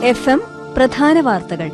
F M പ്രധാന വാർത്തകൾ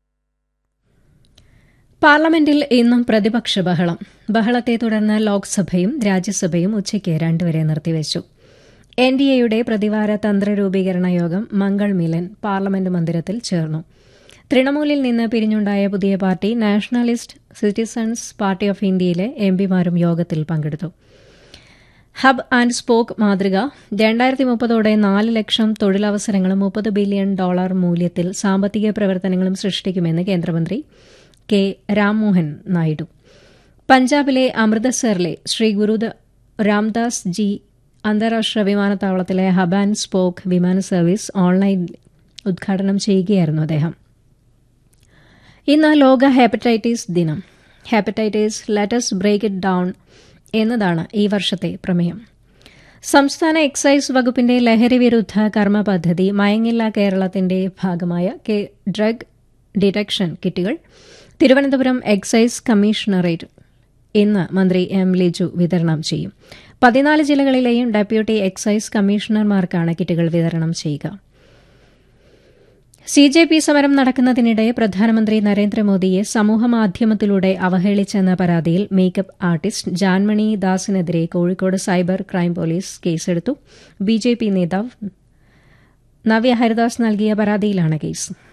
പാർലമെന്റിൽ ഇന്നും പ്രതിപക്ഷ ബഹളം ബഹളത്തെ തുടർന്ന് ലോക്സഭയും രാജ്യസഭയും ഉച്ചയ്ക്ക് രണ്ടുവരെ നിർത്തിവച്ചു എൻ ഡി എയുടെ പ്രതിവാര തന്ത്രരൂപീകരണ യോഗം മംഗൾ മിലൻ പാർലമെന്റ് മന്ദിരത്തിൽ ചേർന്നു തൃണമൂലിൽ നിന്ന് പിരിഞ്ഞുണ്ടായ പുതിയ party nationalist citizens party of ഇന്ത്യയിലെ എംപിമാരും യോഗത്തിൽ പങ്കെടുത്തു ഹബ് ആൻഡ് സ്പോക്ക് മാതൃക രണ്ടായിരത്തി മുപ്പതോടെ നാല് ലക്ഷം തൊഴിലവസരങ്ങളും മുപ്പത് ബില്യൺ ഡോളർ മൂല്യത്തിൽ സാമ്പത്തിക പ്രവർത്തനങ്ങളും സൃഷ്ടിക്കുമെന്ന് കേന്ദ്രമന്ത്രി കെ രാംമോഹൻ നായിഡു പഞ്ചാബിലെ അമൃതസറിലെ ശ്രീ ഗുരു രാംദാസ് ജി അന്താരാഷ്ട്ര വിമാനത്താവളത്തിലെ ഹബ് ആൻഡ് സ്പോക്ക് വിമാന സർവീസ് ഓൺലൈൻ ഉദ്ഘാടനം ചെയ്യുകയായിരുന്നു അദ്ദേഹം ഇന്ന് ലോക ഹെപ്പറ്റൈറ്റിസ് ദിനം hepatitis let's break it down എന്നതാണ് ഈ വർഷത്തെ പ്രമേയം സംസ്ഥാന എക്സൈസ് വകുപ്പിന്റെ ലഹരി വിരുദ്ധ കർമ്മ പദ്ധതി മയങ്ങില്ല കേരളത്തിന്റെ ഭാഗമായ ഡ്രഗ് ഡിറ്റക്ഷൻ കിറ്റുകൾ തിരുവനന്തപുരം എക്സൈസ് കമ്മീഷണറേറ്റ് ഇന്ന് മന്ത്രി എം ലിജു വിതരണം ചെയ്യും പതിനാല് ജില്ലകളിലെയും ഡെപ്യൂട്ടി എക്സൈസ് കമ്മീഷണർമാർക്കാണ് കിറ്റുകൾ വിതരണം ചെയ്യുക സി ജെ പി സമരം നടക്കുന്നതിനിടെ പ്രധാനമന്ത്രി നരേന്ദ്രമോദിയെ സമൂഹമാധ്യമത്തിലൂടെ അവഹേളിച്ചെന്ന പരാതിയിൽ മേക്കപ്പ് ആർട്ടിസ്റ്റ് ജാൻമണി ദാസിനെതിരെ കോഴിക്കോട് സൈബർ ക്രൈം പോലീസ് കേസെടുത്തു ബി ജെ പി നേതാവ് നവ്യ ഹരിദാസ് നൽകിയ പരാതിയിലാണ് കേസ്